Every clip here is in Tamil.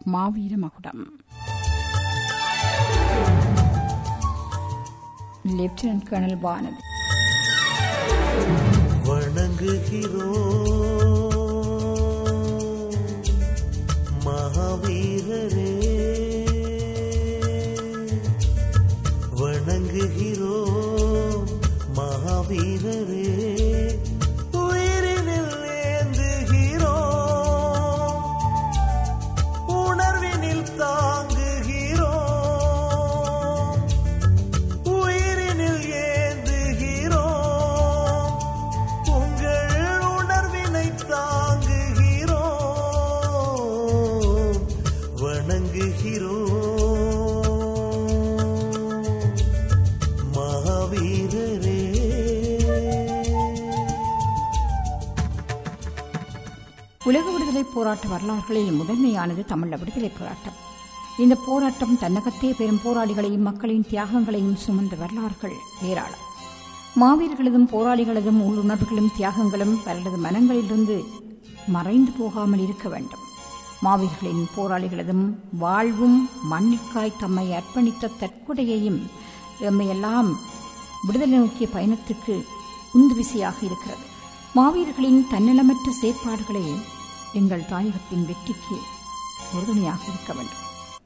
மாவீர மகுடம் லெப்டினன்ட் கர்னல் வானதி வணங்குகிறோம் மகாவீரரே வணங்குகிறோம் மகாவீரரே உயிரினில் ஏந்துகிறோம் உணர்வினில் தாங்குகிறோம் உயிரினில் ஏந்துகிறோம் உங்கள் உணர்வினை தாங்குகிறோம் வணங்குகிறோம் மகாவீரரே உலக விடுதலை போராட்ட வரலாறுகளில் முதன்மையானது தமிழ விடுதலை போராட்டம் இந்த போராட்டம் தன்னகத்தே பெரும் போராளிகளையும் மக்களின் தியாகங்களையும் சுமந்த வரலாறுகள் ஏராளம் மாவீரர்களதும் போராளிகளதும் உள்ளுணர்வுகளும் தியாகங்களும் பலரது மனங்களிலிருந்து மறைந்து போகாமல் இருக்க வேண்டும் மாவீரர்களின் போராளிகளதும் வாழ்வும் மண்ணிற்காய் தம்மை அர்ப்பணித்த தற்கொடையையும் எம்மையெல்லாம் விடுதலை நோக்கிய பயணத்துக்கு உந்துவிசையாக இருக்கிறது மாவீரர்களின் தன்னலமற்ற செயற்பாடுகளே எங்கள் தாயகத்தின் வெற்றிக்கு உறுதுணையாக இருக்க வேண்டும்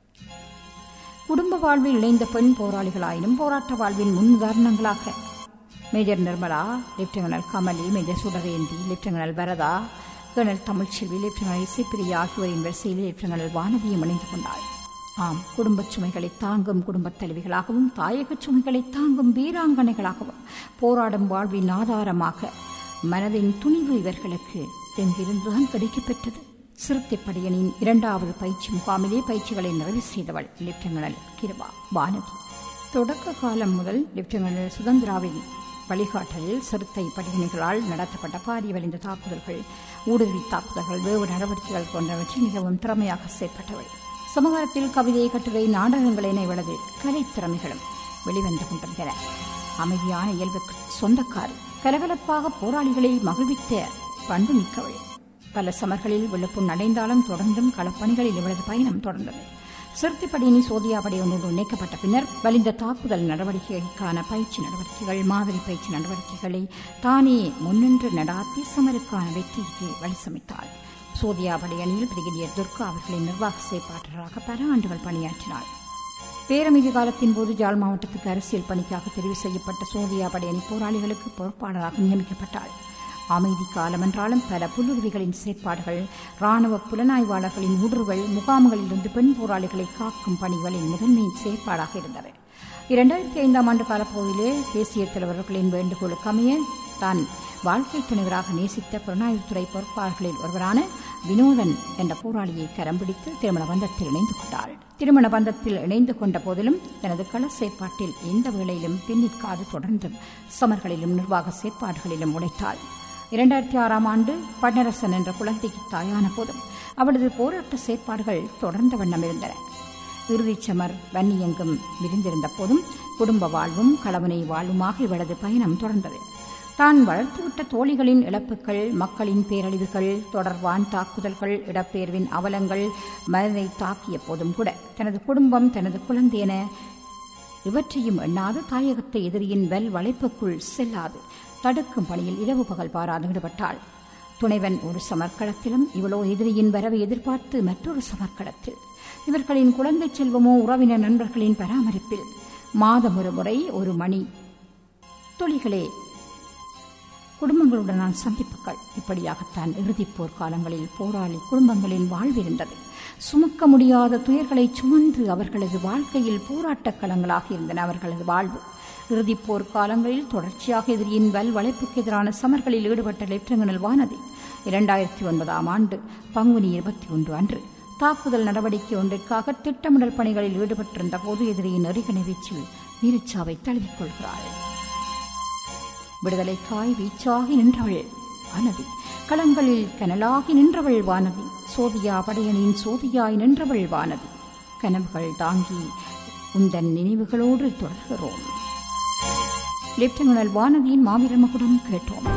குடும்ப வாழ்வில் இணைந்த பெண் போராளிகளாயினும் போராட்ட வாழ்வின் முன்னுதாரணங்களாக major Nirmala lieutenant Kamali major Sudarenthi lieutenant Varatha colonel Tamilselvi லெப்டினல் Isaipriya ஆகியோரின் வரிசையில் லெப்டினல் வானதியும் இணைந்து கொண்டாள் ஆம் குடும்பச் சுமைகளை தாங்கும் குடும்பத் தலைவிகளாகவும் தாயகச் சுமைகளை தாங்கும் வீராங்கனைகளாகவும் போராடும் வாழ்வின் ஆதாரமாக மனதின் துணிவு இவர்களுக்கு எங்கிருந்துதான் கிடைக்கப்பெற்றது சிறுத்தைப்படையனின் இரண்டாவது பயிற்சி முகாமிலே பயிற்சிகளை நிறைவு செய்தவள் லெப்டினல் கிருபா வானதி தொடக்க காலம் முதல் லெப்டினல் சுதந்திராவின் வழிகாட்டலில் சிறுத்தை படையணிகளால் நடத்தப்பட்ட பாரிய வலிந்த தாக்குதல்கள் ஊடுருவி தாக்குதல்கள் வேவு நடவடிக்கைகள் போன்றவற்றில் மிகவும் திறமையாக செயற்பட்டவள் சமகாலத்தில் கவிதை கட்டுரை நாடகங்கள் என இவளது கலைத்திறமைகளும் வெளிவந்து கொண்டிருந்தன அமைதியான இயல்புக்கு சொந்தக்காரி கலகலப்பாக போராளிகளை மகிழ்வித்த பண்பு மிக்கவள் பல சமர்களில் வெள்ளப்புண் அடைந்தாலும் தொடர்ந்தும் களப்பணிகளில் இவளது பயணம் தொடர்ந்தது சிறுத்தைப்படையினி சோதியா படை ஒன்றோடு இணைக்கப்பட்ட பின்னர் வலிந்த தாக்குதல் நடவடிக்கைகளுக்கான பயிற்சி நடவடிக்கைகள் மாதிரி பயிற்சி நடவடிக்கைகளை தானே முன்னின்று நடாத்தி சமருக்கான வெற்றிக்கு வழி சமைத்தாள் சோதியா படையணியில் பிரிகேடியர் துர்கா அவர்களின் நிர்வாக செயற்பாட்டராக பல ஆண்டுகள் பணியாற்றினாள் பேரமைதி காலத்தின் போது ஜாழ் மாவட்டத்துக்கு அரசியல் பணிக்காக தெரிவு செய்யப்பட்ட சோதியா படையணி போராளிகளுக்கு பொறுப்பாளராக நியமிக்கப்பட்டாள் அமைதி காலம் என்றாலும் பல புல்லுருவிகளின் செயற்பாடுகள் ராணுவ புலனாய்வாளர்களின் ஊடுருவல் முகாம்களிலிருந்து பெண் போராளிகளை காக்கும் பணிகளின் முதன்மை செயற்பாடாக இருந்தது இரண்டாயிரத்தி ஐந்தாம் ஆண்டு காலப்பகுதியிலே தேசிய தலைவர்களின் வேண்டுகோளுக்கு அமைய தான் வாழ்க்கை துணைவராக நேசித்த புலனாய்வுத்துறை பொறுப்பாளர்களில் ஒருவரான வினோதன் என்ற போராளியை கரம் பிடித்து திருமண பந்தத்தில் இணைந்து கொண்டாள் திருமண பந்தத்தில் இணைந்து கொண்ட போதிலும் தனது கள செயற்பாட்டில் எந்த வேளையிலும் பின்னிற்காது தொடர்ந்து சமர்களிலும் நிர்வாக செயற்பாடுகளிலும் உழைத்தாள் இரண்டாயிரத்தி ஆறாம் ஆண்டு பட்னரசன் என்ற குழந்தைக்கு தாயான போதும் அவளது போராட்ட செயற்பாடுகள் தொடர்ந்த வண்ணம் இருந்தன இறுதிச் சமர் வன்னியெங்கும் விரிந்திருந்த போதும் குடும்ப வாழ்வும் களவனை வாழ்வுமாக இவளது பயணம் தொடர்ந்தது தான் வளர்த்துவிட்ட தோழிகளின் இழப்புகள் மக்களின் பேரழிவுகள் தொடர்பான் தாக்குதல்கள் இடப்பெயர்வின் அவலங்கள் மனதை தாக்கிய போதும் கூட தனது குடும்பம் தனது குழந்தையென இவற்றையும் எண்ணாது தாயகத்தை எதிரியின் வெல் வளைப்புக்குள் செல்லாது தடுக்கும் பணியில் இரவு பகல் பாராது ஈடுபட்டாள் துணைவன் ஒரு சமர்க்களத்திலும் இவளோ எதிரியின் வரவை எதிர்பார்த்து மற்றொரு சமர்க்களத்தில் இவர்களின் குழந்தை செல்வமோ உறவினர் நண்பர்களின் பராமரிப்பில் மாதம் ஒரு முறை ஒரு மணி தொழிகளே குடும்பங்களுடனான சந்திப்புகள் இப்படியாகத்தான் இறுதிப் போர்க்காலங்களில் போராளி குடும்பங்களின் வாழ்விருந்தது சுமக்க முடியாத துயர்களை சுமந்து அவர்களது வாழ்க்கையில் போராட்டக் களங்களாக இருந்தன அவர்களது வாழ்வு இறுதிப் போர்க்காலங்களில் தொடர்ச்சியாக எதிரியின் வல் வளைப்புக்கு எதிரான சமர்களில் ஈடுபட்ட லெப்டினல் வானதி இரண்டாயிரத்தி ஒன்பதாம் ஆண்டு பங்குனி இருபத்தி ஒன்று அன்று தாக்குதல் நடவடிக்கை ஒன்றிற்காக திட்டமிடல் பணிகளில் ஈடுபட்டிருந்த போது எதிரியின் நெறிகணை வீச்சில் வீரச்சாவை தழுவிக்கொள்கிறாள் விடுதலைக்காய் வீச்சாகி நின்றவள் வானதி களங்களில் கனலாகி நின்றவள் வானதி சோதியா படையனின் சோதியாய் நின்றவள் வானதி கனவுகள் தாங்கி உந்தன் நினைவுகளோடு தொடர்கிறோம் லெப்டினல் வானதியின் மாவீர மகுடம் கேட்டோம்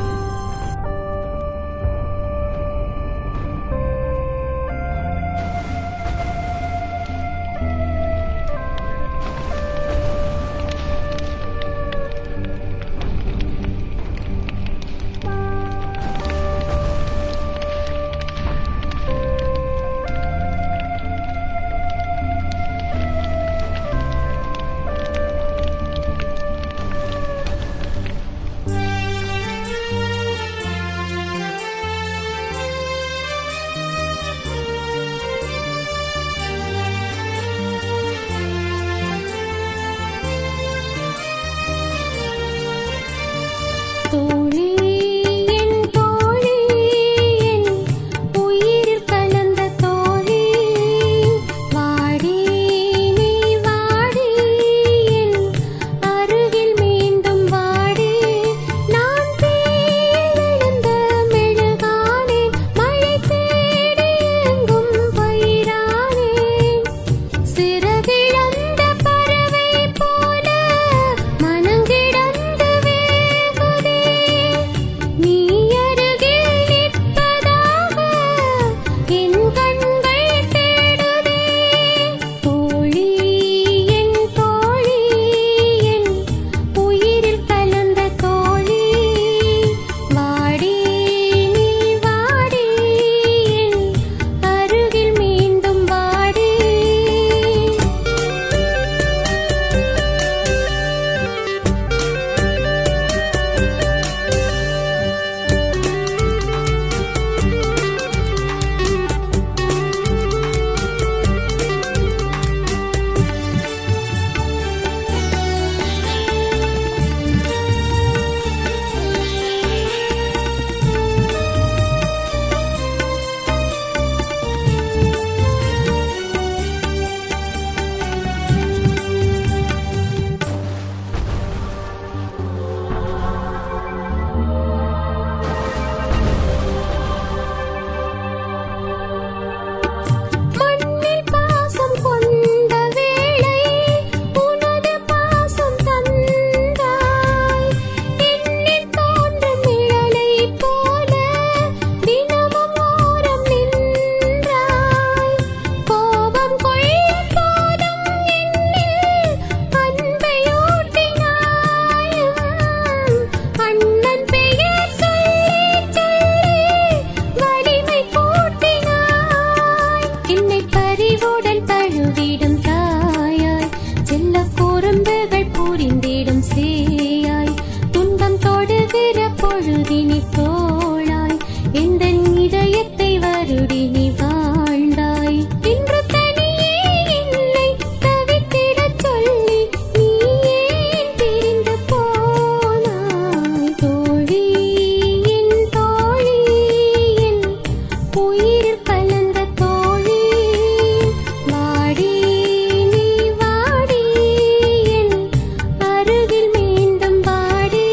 அருகினி தோளாய் எந்த இதயத்தை வருடி நீ வாழ்ந்தாய் இன்று தனியே என்னை தவித்திடச் சொல்லி நீ ஏன் பிரிந்து போனாய் தோழி என் தோழி என் உயிரில் கலந்த தோழி வாடி நீ வாடி என் அருகில் மீண்டும் வாடி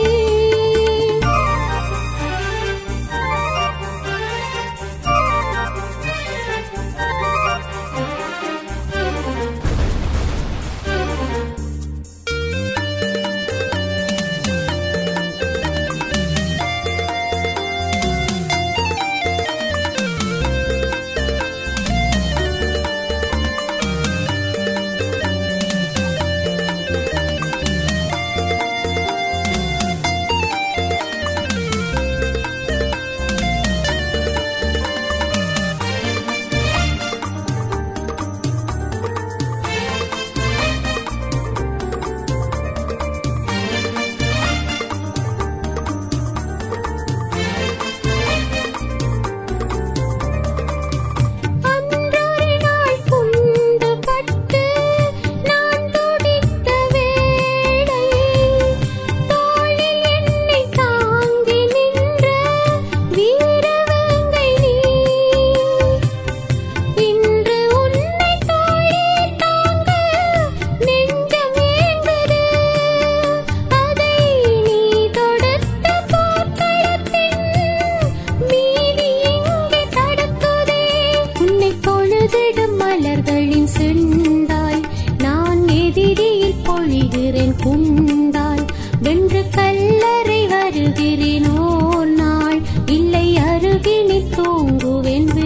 அன்றொரு நாள் குண்டு பட்டு நான் துடித்த வேளை தோளில் என்னை தாங்கி நின்ற வீரவேங்கை நீ இன்று உன்னை தோளே தாங்க நெஞ்சம் ஏங்குது அதை நீ தொடுத்த போர்க்களத்தின் மீதி இங்கே தடுக்குதே உன்னை பொழுதிடும் மலர்களின் செண்டாய் நான் எதிரியில் பொழிகிறேன் குண்டாய் வென்று கல்லறை வருகிறேன் ஓர் நாள் இல்லை அருகினில் தூங்குவேன்